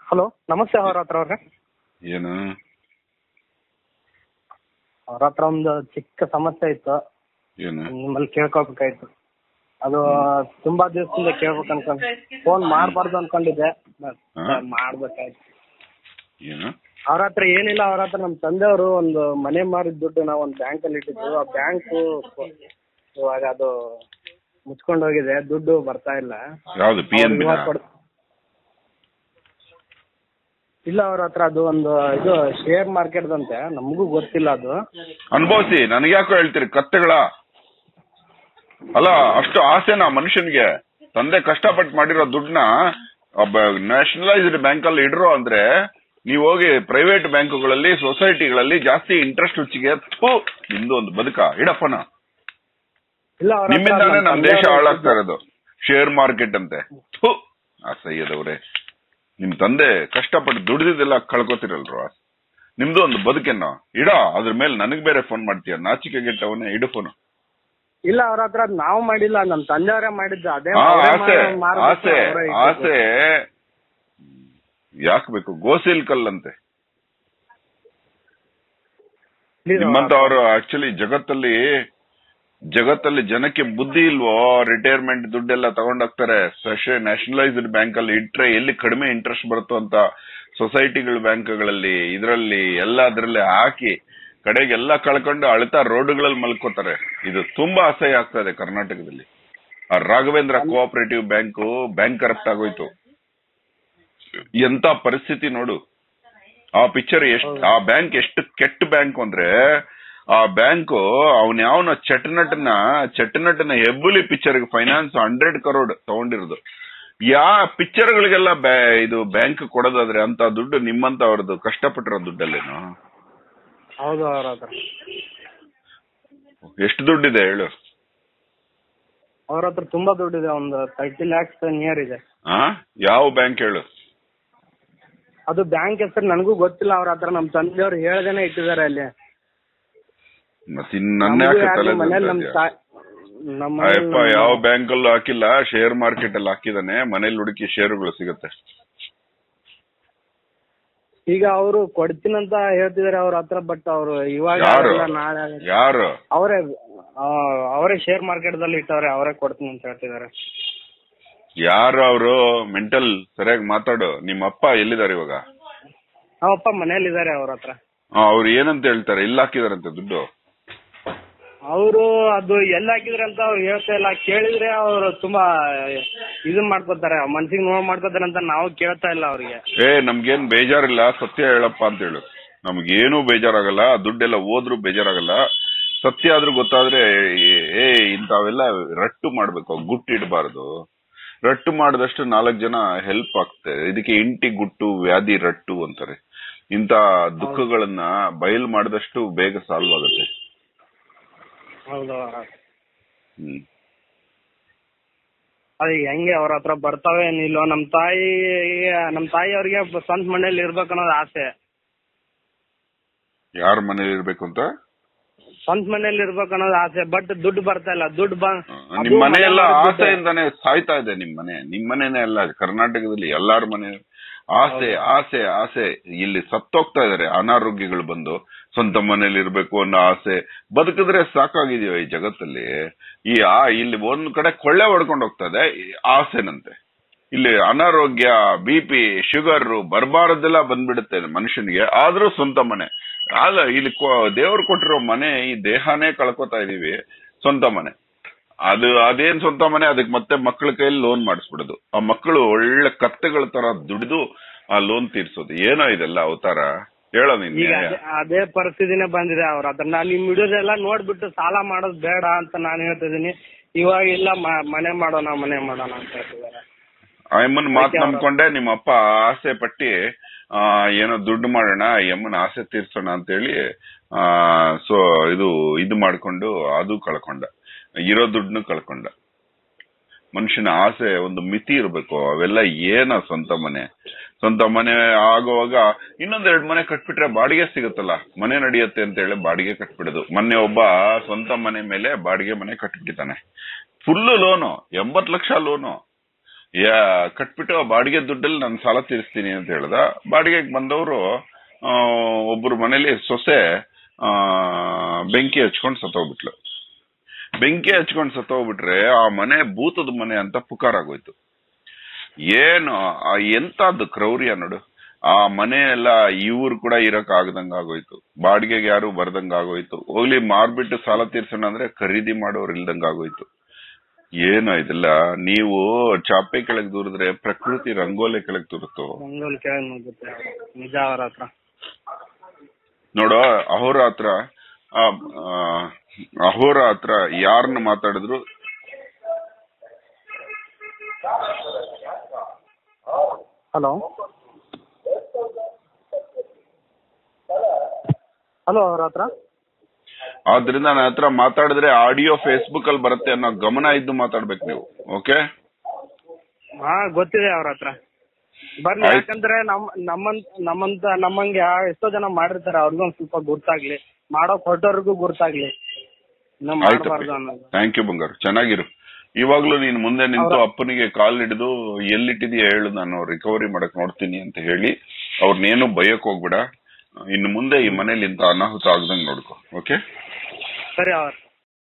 Hello ನಮಸ್ತೆ ಅವ್ರ ಹತ್ರ ಅವ್ರೆ ಏನು ಅವ್ರ ಹತ್ರ ಒಂದು ಚಿಕ್ಕ ಸಮಸ್ಯೆ ಇತ್ತು ಏನು ನಿಮ್ಮಲ್ಲಿ ಕೇಳ್ಕೊಬೇಕಾಯ್ತು ಅದು ತುಂಬಾ ದಿವಸದಿಂದ ಕೇಳ್ಬೇಕು ಅನ್ಕೊಂಡ್ ಫೋನ್ ಮಾಡಬಾರ್ದು ಅನ್ಕೊಂಡಿದ್ದೆ but ಹಾ? ಮಾಡ್ಬೇಕಾಯ್ತು ಏನು ಅವ್ರ ಹತ್ರ ಏನಿಲ್ಲ ಅವ್ರ ಹತ್ರ ನಮ್ಮ ತಂದೆಯವರು ಒಂದು ಮನೆ ಮಾರಿದ ದುಡ್ಡು ನಾವು ಒಂದು ಬ್ಯಾಂಕಲ್ಲಿ ಇಟ್ಟಿದ್ದು ಆ ಬ್ಯಾಂಕು ಇವಾಗ ಅದು ಮುಚ್ಕೊಂಡು ಹೋಗಿದೆ ದುಡ್ಡು ಬರ್ತಾ ಇಲ್ಲ ಯಾವ್ದು ಪಿ ಎನ್ ಅವ್ರು ಇವಾಗ ಕೊಡ್- ಇಲ್ಲ ಅವ್ರ ಹತ್ರ ಅದು ಒಂದು ಇದು ಶೇರ್ ಮಾರ್ಕೆಟ್ದಂತೆ ನಮಗೂ ಗೊತ್ತಿಲ್ಲ ಅದು ಅನ್ಭವಿಸಿ ನನಗೆ ಯಾಕೋ ಹೇಳ್ತೀರಿ ಕತ್ತೆಗಳ ಅಲ್ಲ ಅಷ್ಟು ಆಸೆನಾ ಮನುಷ್ಯನ್ಗೆ ತಂದೆ ಕಷ್ಟಪಟ್ಟು ಮಾಡಿರೋ ದುಡ್ಡನ್ನ ಒಬ್ಬ ನ್ಯಾಷನಲೈಸ್ಡ್ ಬ್ಯಾಂಕ್ ಅಲ್ಲಿ ಇಡ್ರು ಅಂದ್ರೆ ನೀವು ಹೋಗಿ ಪ್ರೈವೇಟ್ ಬ್ಯಾಂಕುಗಳಲ್ಲಿ ಸೊಸೈಟಿಗಳಲ್ಲಿ ಜಾಸ್ತಿ ಇಂಟ್ರೆಸ್ಟ್ ಹುಚ್ಚಿಗೆ ಥು, ನಿಮ್ದು ಒಂದು ಬದುಕ ಇಡಪ್ಪನ ಇಲ್ಲ ಅವ್ರ ಹತ್ರ ನಿಮ್ಮಿಂದಾನೇ ನಮ್ಮ ನಮ್ ದೇಶ ತಂದೆಯವರು ಹಾಳಾಗ್ತಾ ಇರೋದು ಶೇರ್ ಮಾರ್ಕೆಟ್ ಅಂತೆ ಥು, ಅಸಹ್ಯದವ್ರೆ ನಿಮ್ ತಂದೆ ಕಷ್ಟಪಟ್ಟು ದುಡ್ದಿದ್ದೆಲ್ಲ ಕಳ್ಕೊತಿರಲ್ರ ನಿಮ್ದು ಒಂದು ಬದುಕೇನೋ ಇಡ ಅದ್ರ ಮೇಲೆ ನನಗ್ ಬೇರೆ ಫೋನ್ ಮಾಡ್ತೀಯ ನಾಚಿಕೆ ಗೆಟ್ಟವನೇ ಇಡು ಫೋನ್ ಇಲ್ಲ ಅವ್ರ ಹತ್ರ ಅದ್ ನಾವು ಮಾಡಿಲ್ಲ ನಮ್ಮ ತಂದೆಯವರೇ ಮಾಡಿದ್ದು ಅದೇ ಹಾ ಅವ್ರೇ ಆಸೆ ಮಾಡ್- ಮಾರ್ಬಿಟ್ಟು ಆಸೆ ಅವ್ರೇ ಇಟ್ಟಿದ್ದು. ಆಸೆ ಯಾಕ್ ಬೇಕು ಗೋಸಿಲ್ ಕಲ್ಲಂತೆ Please ನಿಮ್ಮಂತ ಅವ್ರ ಅವರು ಆಕ್ಚುಲಿ ಜಗತ್ತಲ್ಲಿ ಜಗತ್ತಲ್ಲಿ ಜನಕ್ಕೆ ಬುದ್ಧಿ ಇಲ್ವೋ ರಿಟೈರ್ಮೆಂಟ್ ದುಡ್ಡೆಲ್ಲ ತಗೊಂಡೋಗ್ತಾರೆ ಸಶೆ ನ್ಯಾಷನಲೈಸ್ಡ್ ಬ್ಯಾಂಕ್ ಅಲ್ಲಿ ಇಟ್ರೆ ಎಲ್ಲಿ ಕಡಿಮೆ ಇಂಟ್ರೆಸ್ಟ್ ಬರುತ್ತೋ ಅಂತ ಸೊಸೈಟಿಗಳ ಬ್ಯಾಂಕ್ಗಳಲ್ಲಿ ಇದರಲ್ಲಿ ಎಲ್ಲದ್ರಲ್ಲಿ ಹಾಕಿ ಕಡೆಗೆಲ್ಲ ಕಳ್ಕೊಂಡು ಅಳ್ತಾ ರೋಡ್ಗಳಲ್ಲಿ ಮಲ್ಕೋತಾರೆ ಇದು ತುಂಬಾ ಅಸಹ್ಯ ಆಗ್ತಾ ಇದೆ ಕರ್ನಾಟಕದಲ್ಲಿ ಆ Raghavendra cooperative bank bank corrupt ಆಗೋಯ್ತು ಎಂತ ಪರಿಸ್ಥಿತಿ ನೋಡು ಆ ಪಿಕ್ಚರ್ ಎಷ್ಟು ಆ ಬ್ಯಾಂಕ್ ಎಷ್ಟು ಕೆಟ್ಟ ಬ್ಯಾಂಕ್ ಅಂದ್ರೆ ಆ ಬ್ಯಾಂಕ್ ಅವನ್ ಯಾವನ ಚಟ್ನಟ್ನ ಚಟ್ನಟ್ನ Hebbuli picture finance hundred crore ತಗೊಂಡಿರೋದು ಯಾ ಪಿಕ್ಚರ್ ಗಳಿಗೆಲ್ಲ ಇದು ಬ್ಯಾಂಕ್ ಕೊಡೋದಾದ್ರೆ ಅಂತ ದುಡ್ಡು ನಿಮ್ಮಂತ ಅವ್ರದ್ದು ಕಷ್ಟಪಟ್ಟಿರೋ ದುಡ್ಡಲ್ಲೇನು ಹೌದು ಅವ್ರ ಹತ್ರ ಎಷ್ಟು ದುಡ್ಡಿದೆ ಹೇಳು ಅವ್ರ ಹತ್ರ ತುಂಬಾ ದುಡ್ಡಿದೆ ಒಂದು ತರ್ಟಿ ಲ್ಯಾಕ್ಸ್ ನಿಯರ್ ಇದೆ ಆ ಯಾವ ಬ್ಯಾಂಕ್ ಹೇಳು ಅದು ಬ್ಯಾಂಕ್ ಹೆಸರು ನನಗೂ ಗೊತ್ತಿಲ್ಲ ಅವ್ರ ಹತ್ರ ನಮ್ಮ ತಂದೆಯವರು ಹೇಳ್ದೇನೆ ಇಟ್ಟಿದ್ದಾರೆ ಅಲ್ಲಿ ಮತ್ತೆ ಇನ್ ನನ್ನ ನಮ್ಗೂ ಯಾಕೆ ಯಾಕೆ ತಲೆ ಮನೇಲಿ ನಮ್ಮ ತಿಂತಾ ತಾಯಿ ನಮ್ಮ ಅಯ್ಯಪ್ಪ ಮನೇಲಿ ಯಾವ ಬ್ಯಾಂಕ್ ಅಲ್ಲೂ ಹಾಕಿಲ್ಲ ಶೇರ್ ಮಾರ್ಕೆಟ್ ಅಲ್ಲಿ ಹಾಕಿದಾನೆ ಮನೇಲಿ ಹುಡುಕಿ ಷೇರುಗಳು ಸಿಗುತ್ತೆ ಈಗ ಅವರು ಕೊಡ್ತೀನಂತ ಹೇಳ್ತಿದಾರೆ ಅವ್ರ ಹತ್ರ ಬಟ್ ಅವರು ಇವಾಗ ಯಾರು ಆಗಲ್ಲ, ನಾಳೆ ಆಗಲ್ಲ. ಯಾರು ಅವರೇ ಆ, ಅವರೇ ಶೇರ್ ಮಾರ್ಕೆಟ್ ದಲ್ಲಿ ಇಟ್ಟವ್ರೆ ಅವರೇ ಕೊಡ್ತೀನಿ ಅಂತ ಹೇಳ್ತಿದ್ದಾರೆ ಯಾರು ಅವರು ಮೆಂಟಲ್ ಸರಿಯಾಗಿ ಮಾತಾಡು ನಿಮ್ಮ ಅಪ್ಪ ಎಲ್ಲಿದ್ದಾರೆ ಇವಾಗ ನಮ್ಮಪ್ಪ ಮನೇಲಿ ಇದಾರೆ ಅವ್ರ ಹತ್ರ ಅವ್ರು ಏನಂತ ಹೇಳ್ತಾರೆ ಇಲ್ಲ ಹಾಕಿದಾರಂತೆ ದುಡ್ಡು ಅವರು ಅದು ಎಲ್ಲಿ ಹಾಕಿದ್ರೆ ಅಂತ ಅವ್ರು ಹೇಳ್ತಾ ಇಲ್ಲ ಕೇಳಿದ್ರೆ ಅವರು ತುಂಬಾ ಇದು ಮಾಡ್ಕೋತಾರೆ ಮನ್ಸಿಗೆ ನೋವು ಮಾಡ್ಕೋತಾರೆ ಅಂತ ನಾವು ಕೇಳ್ತಾ ಇಲ್ಲ ಅವ್ರಿಗೆ ಏ ನಮ್ಗೇನ್ ಬೇಜಾರಿಲ್ಲ ಸತ್ಯ ಹೇಳಪ್ಪ ಅಂತ ಹೇಳು ನಮ್ಗೇನು ಬೇಜಾರಾಗಲ್ಲ ದುಡ್ಡೆಲ್ಲ ಹೋದ್ರು ಬೇಜಾರಾಗಲ್ಲ ಸತ್ಯ ಆದ್ರೂ ಗೊತ್ತಾದ್ರೆ ಏ ಇಂಥವೆಲ್ಲ ರಟ್ಟು ಮಾಡ್ಬೇಕು ಗುಟ್ಟು ಇಡಬಾರ್ದು ರಟ್ಟು ಮಾಡಿದಷ್ಟು ನಾಲ್ಕು ಜನ ಹೆಲ್ಪ್ ಆಗ್ತದೆ ಇದಕ್ಕೆ ಇಂಟಿ ಗುಟ್ಟು ವ್ಯಾಧಿ ರಟ್ಟು ಅಂತಾರೆ ಇಂಥ ದುಃಖಗಳನ್ನ ಬಯಲು ಮಾಡಿದಷ್ಟು ಬೇಗ ಸಾಲ್ವ್ ಆಗುತ್ತೆ ಹೌದು ಹ್ಮ್ ಅದು ಹೆಂಗೆ ಅವ್ರ ಹತ್ರ ಬರ್ತಾವೆ ಏನಿಲ್ಲೋ ನಮ್ ತಾಯಿ ನಮ್ ತಾಯಿ ಅವ್ರಿಗೆ ಸ್ವಂತ ಮನೇಲಿ ಇರ್ಬೇಕು ಅನ್ನೋದು ಆಸೆ ಯಾರ ಮನೇಲಿ ಇರ್ಬೇಕು ಅಂತ ಸ್ವಂತ ಮನೇಲಿ ಇರ್ಬೇಕು ಅನ್ನೋದು ಆಸೆ ಬಟ್ ದುಡ್ಡು ಬರ್ತಾ ಇಲ್ಲ ದುಡ್ಡು ಬ ಅದು ನಿಮ್ ಮನೆ ಎಲ್ಲ ಮನೆ ಮಾಡಿದ್ದು ಆಸೆಯಿಂದಾನೆ ಸಾಯ್ತಾ ಇದೆ ನಿಮ್ ಮನೆ ನಿಮ್ ಮನೆನೇ ಅಲ್ಲ ಕರ್ನಾಟಕದಲ್ಲಿ ಎಲ್ಲಾರ ಮನೆ ಆಸೆ ಆಸೆ ಆಸೆ ಇಲ್ಲಿ ಸತ್ತೋಗ್ತಾ ಇದಾರೆ ಅನಾರೋಗ್ಯಗಳು ಬಂದು ಸ್ವಂತ ಮನೇಲಿ ಇರ್ಬೇಕು ಅನ್ನೋ ಆಸೆ ಬದುಕಿದ್ರೆ ಸಾಕಾಗಿದೆಯೋ ಈ ಜಗತ್ತಲ್ಲಿ ಈ ಆ ಇಲ್ಲಿ ಒಂದ್ ಕಡೆ ಕೊಳ್ಳೆ ಹೊಡ್ಕೊಂಡು ಹೋಗ್ತಾ ಇದೆ ಈ ಆಸೆನಂತೆ ಇಲ್ಲಿ ಅನಾರೋಗ್ಯ ಬಿ ಪಿ ಶುಗರ್ ಬರಬಾರದೆಲ್ಲ ಬಂದ್ಬಿಡುತ್ತೆ ಮನುಷ್ಯನಿಗೆ ಆದ್ರೂ ಸ್ವಂತ ಮನೆ ಅಲ್ಲ ಇಲ್ಲಿ ದೇವ್ರು ಕೊಟ್ಟಿರೋ ಮನೆ ಈ ದೇಹನೇ ಕಳ್ಕೊತಾ ಇದೀವಿ ಸ್ವಂತ ಮನೆ ಅದು ಅದೇನ್ ಸ್ವಂತ ಮನೆ ಅದಕ್ಕೆ ಮತ್ತೆ ಮಕ್ಕಳ ಕೈಯಲ್ಲಿ ಲೋನ್ ಮಾಡಿಸ್ಬಿಡೋದು ಆ ಮಕ್ಕಳು ಒಳ್ಳೆ ಕತ್ತೆಗಳ ತರ ದುಡಿದು ಆ ಲೋನ್ ತೀರ್ಸೋದು ಏನೋ ಇದೆಲ್ಲ ಅವತಾರ ಹೇಳೋ ನೀನ್ ಈಗ ನ್ಯಾಯ. ಅದೇ- ಅದೇ ಪರಿಸ್ಥಿತಿನೇ ಬಂದಿದೆ ಅವ್ರ ಹತ್ರ ನಾನು ನಿಮ್ ವಿಡಿಯೋದೆಲ್ಲ ನೋಡ್ಬಿಟ್ಟು ಸಾಲ ಮಾಡೋದು ಬೇಡ ಅಂತ ನಾನು ಹೇಳ್ತಿದ್ದೀನಿ ಇವಾಗ ಇಲ್ಲ ಮ- ಮನೆ ಮಾಡೋಣ ಮನೆ ಮಾಡೋಣ ಅಂತ ಹೇಳ್ತಿದ್ದಾರೆ ಆ ಯಮ್ಮನ್ ಮಾತ್ ಅದಕ್ಕೆ ಅವ್ರು- ನಂಬ್ಕೊಂಡೆ ನಿಮ್ಮ ಅಪ್ಪ ಆಸೆ ಪಟ್ಟಿ ಆ ಏನೋ ದುಡ್ಡು ಮಾಡೋಣ ಈ ಯಮ್ಮನ ಆಸೆ ತೀರ್ಸೋಣ ಅಂತ ಹೇಳಿ ಆ ಸೊ ಇದು ಇದು ಮಾಡ್ಕೊಂಡು ಅದು ಕಳ್ಕೊಂಡ ಇರೋ ದುಡ್ಡನ್ನು ಕಳ್ಕೊಂಡ ಮನುಷ್ಯನ ಆಸೆ ಒಂದು ಮಿತಿ ಇರ್ಬೇಕು ಅವೆಲ್ಲ ಏನ ಸ್ವಂತ ಮನೆ ಸ್ವಂತ ಮನೆ ಆಗುವಾಗ ಇನ್ನೊಂದೆರಡು ಮನೆ ಕಟ್ಬಿಟ್ರೆ ಬಾಡಿಗೆ ಸಿಗುತ್ತಲ್ಲ ಮನೆ ನಡೆಯುತ್ತೆ ಅಂತ ಹೇಳಿ ಬಾಡಿಗೆ ಕಟ್ಬಿಡೋದು ಮೊನ್ನೆ ಒಬ್ಬ ಸ್ವಂತ ಮನೆ ಮೇಲೆ ಬಾಡಿಗೆ ಮನೆ ಕಟ್ಬಿಟ್ಟಿದ್ದಾನೆ ಫುಲ್ ಲೋನು ಎಂಬತ್ ಲಕ್ಷ ಲೋನು ಯಾ ಕಟ್ಬಿಟ್ಟು ಆ ಬಾಡಿಗೆ ದುಡ್ಡಲ್ಲಿ ನಾನು ಸಾಲ ತೀರಿಸ್ತೀನಿ ಅಂತ ಹೇಳ್ದ ಬಾಡಿಗೆಗೆ ಬಂದವರು ಒಬ್ರು ಮನೇಲಿ ಸೊಸೆ ಆ, ಬೆಂಕಿ ಹಚ್ಕೊಂಡು ಸತ್ತೋಗ್ಬಿಟ್ಲು ಬೆಂಕಿ ಹಚ್ಕೊಂಡು ಸತ್ತೋಗ್ಬಿಟ್ರೆ ಆ ಮನೆ ಭೂತದ ಮನೆ ಅಂತ ಪುಕಾರಾಗೋಯ್ತು ಏನು ಆ ಎಂತದ್ದು ಕ್ರೌರ್ಯ ನೋಡು ಆ ಮನೆ ಎಲ್ಲ ಇವ್ರು ಕೂಡ ಇರಕ್ ಆಗದಂಗ ಆಗೋಯ್ತು ಬಾಡಿಗೆಗೆ ಯಾರು ಬರ್ದಂಗ ಆಗೋಯ್ತು ಹೋಗ್ಲಿ ಮಾರ್ಬಿಟ್ಟು ಸಾಲ ತೀರ್ಸೋಣ ಅಂದ್ರೆ ಖರೀದಿ ಮಾಡೋರು ಇಲ್ದಂಗ ಆಗೋಯ್ತು ಏನು ಇದೆಲ್ಲ ನೀವು ಚಾಪೆ ಕೆಳಗ್ ದೂರಿದ್ರೆ ಪ್ರಕೃತಿ ರಂಗೋಲೆ ಕೆಳಗ್ ದೂರುತ್ತೋ ರಂಗೋಲಿ ಕೆಳಗ್ ನುಗ್ಗುತ್ತೆ ನಿಜ ಅವ್ರ ಹತ್ರ ನೋಡೋ ಅಹೋರ ಹತ್ರ ಅಹೋರ ಹತ್ರ ಯಾರನ್ನ ಮಾತಾಡಿದ್ರು ಹಲೋ ಹಲೋ ಅವ್ರ ಹತ್ರ ಆದ್ರಿಂದ ನನ್ನ ಹತ್ರ ಮಾತಾಡಿದ್ರೆ ಆಡಿಯೋ ಫೇಸ್ಬುಕ್ ಅಲ್ಲಿ ಬರುತ್ತೆ ಅನ್ನೋ ಗಮನ ಇದ್ದು ಮಾತಾಡ್ಬೇಕು ನೀವು ಓಕೆ ಹಾ ಗೊತ್ತಿದೆ ಅವ್ರ ಹತ್ರ ಬರ್ಲಿ ಆಯ್ತು. ಯಾಕಂದ್ರೆ ನಮ್ ನಮ್ಮಂತ ನಮ್ಮಂತ ನಮ್ಮಂಗೆ ಯಾ- ಎಷ್ಟೋ ಜನ ಮಾಡಿರ್ತಾರೆ ಅವ್ರಿಗೂ ಒಂದ್ ಸ್ವಲ್ಪ ಗುರ್ತಾಗ್ಲಿ ಮಾಡೋಕ್ ಹೊರಟೋರ್ಗೂ ಗುರ್ತಾಗ್ಲಿ ಇನ್ನ ಆಯ್ತು ಮಾಡಬಾರ್ದು ಅನ್ನೋದು ಥ್ಯಾಂಕ್ ಯು ಬಂಗಾರು ಚೆನ್ನಾಗಿರು ಇವಾಗ್ಲೂ ನೀನ್ ಮುಂದೆ ನಿಂತು ಅವ್ರ- ಅಪ್ಪನಿಗೆ ಕಾಲ್ ಹಿಡಿದು ಎಲ್ಲಿಟ್ಟಿದೀಯ ಹೇಳು ನಾನು ರಿಕವರಿ ಮಾಡಕ್ ನೋಡ್ತೀನಿ ಅಂತ ಹೇಳಿ ಅವ್ರನ್ನೇನು ಬಯಕ್ ಹೋಗ್ಬೇಡ ಇನ್ನು ಮುಂದೆ ಈ ಮನೇಲಿ ಇಂತ ಅನಾಹುತ ಆಗ್ದಂಗ್ ನೋಡ್ಕೊ ಓಕೆ ಸರಿ ಅವ್ರ